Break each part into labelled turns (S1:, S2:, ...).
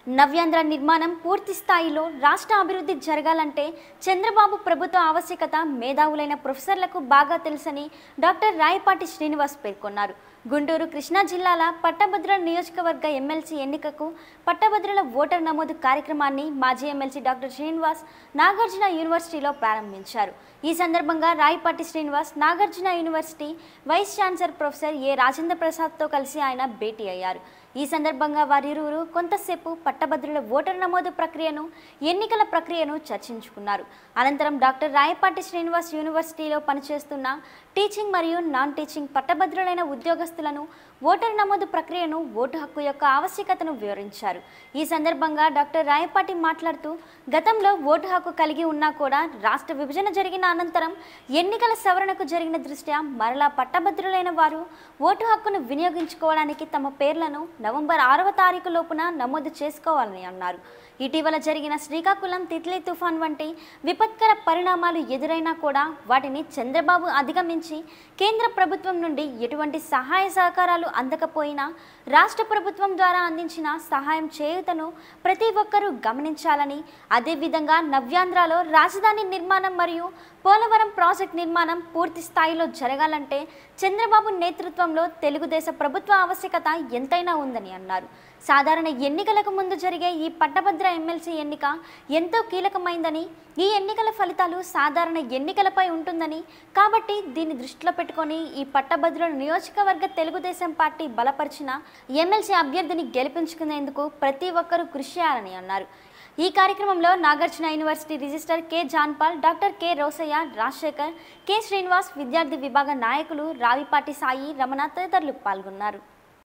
S1: నవ్యాంధ్ర నిర్మాణం పూర్తి స్థాయిలో రాష్ట్ర అభివృద్ధి జరగాలంటే చంద్రబాబు ప్రభుత్వ ఆవశ్యకత మేధావులైన ప్రొఫెసర్లకు బాగా తెలుసని డాక్టర్ రాయపాటి శ్రీనివాస్ పేర్కొన్నారు గుంటూరు కృష్ణా జిల్లాల పట్టభద్రుల నియోజకవర్గ ఎమ్మెల్సీ ఎన్నికకు పట్టభద్రుల ఓటర్ నమోదు కార్యక్రమాన్ని మాజీ ఎమ్మెల్సీ డాక్టర్ శ్రీనివాస్ నాగార్జున యూనివర్సిటీలో ప్రారంభించారు ఈ సందర్భంగా Rayapati Srinivas Nagarjuna university vice chancellor professor A Rajendra ప్రసాద్తో కలిసి ఆయన భేటీ అయ్యారు ఈ సందర్భంగా వారిరువురు కొంతసేపు పట్టభద్రుల ఓటర్ నమోదు ప్రక్రియను ఎన్నికల ప్రక్రియను చర్చించుకున్నారు అనంతరం డాక్టర్ రాయపాటి శ్రీనివాస్ యూనివర్సిటీలో పనిచేస్తున్న టీచింగ్ మరియు నాన్ టీచింగ్ పట్టభద్రులైన ఉద్యోగస్తులను ఓటర్ నమోదు ప్రక్రియను ఓటు హక్కు యొక్క ఆవశ్యకతను వివరించారు ఈ సందర్భంగా డాక్టర్ రాయపాటి మాట్లాడుతూ గతంలో ఓటు హక్కు కలిగి ఉన్నా కూడా రాష్ట్ర విభజన జరిగిన అనంతరం ఎన్నికల సవరణకు జరిగిన దృష్ట్యా మరలా పట్టభద్రులైన వారు ఓటు హక్కును వినియోగించుకోవడానికి తమ పేర్లను నవంబర్ ఆరవ తారీఖు లోపున నమోదు చేసుకోవాలని అన్నారు ఇటీవల జరిగిన శ్రీకాకుళం తిత్లీ తుఫాన్ వంటి విపత్కర పరిణామాలు ఎదురైనా కూడా వాటిని చంద్రబాబు అధిగమించి కేంద్ర ప్రభుత్వం నుండి ఎటువంటి సహాయ సహకారాలు అందకపోయినా రాష్ట్ర ప్రభుత్వం ద్వారా అందించిన సహాయం చేయుతను ప్రతి ఒక్కరూ గమనించాలని అదేవిధంగా నవ్యాంధ్రలో రాజధాని నిర్మాణం మరియు పోలవరం ప్రాజెక్ట్ నిర్మాణం పూర్తి స్థాయిలో జరగాలంటే చంద్రబాబు నేతృత్వంలో తెలుగుదేశ ప్రభుత్వ ఆవశ్యకత ఎంతైనా ఉందని అన్నారు సాధారణ ఎన్నికలకు ముందు జరిగే ఈ పట్టభద్ర ఎమ్మెల్సీ ఎన్నిక ఎంతో కీలకమైందని ఈ ఎన్నికల ఫలితాలు సాధారణ ఎన్నికలపై ఉంటుందని కాబట్టి దీన్ని దృష్టిలో పెట్టుకొని ఈ పట్టభద్రుల నియోజకవర్గ తెలుగుదేశం పార్టీ బలపరిచిన ఎమ్మెల్సీ అభ్యర్థిని గెలిపించుకునేందుకు ప్రతి ఒక్కరూ కృషి చేయాలని అన్నారు ఈ కార్యక్రమంలో Nagarjuna university register K John Paul doctor K Rosaiah Rajasekhar K Srinivas విద్యార్థి విభాగ నాయకులు రావిపాటి సాయి రమణ తదితరులు పాల్గొన్నారు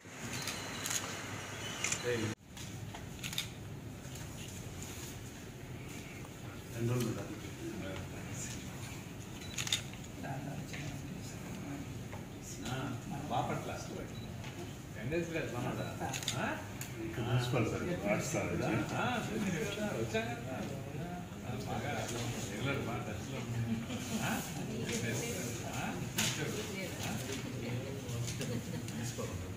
S2: బాపట్ల టెండెన్స్ లేదు మనోడా
S3: ప్రిన్సిపల్ సార్ ఆర్ట్స్ సార్ ఇది.
S2: వచ్చాక బాగా రెగ్యులర్ బాగా టచ్లో ఆ? ఆ?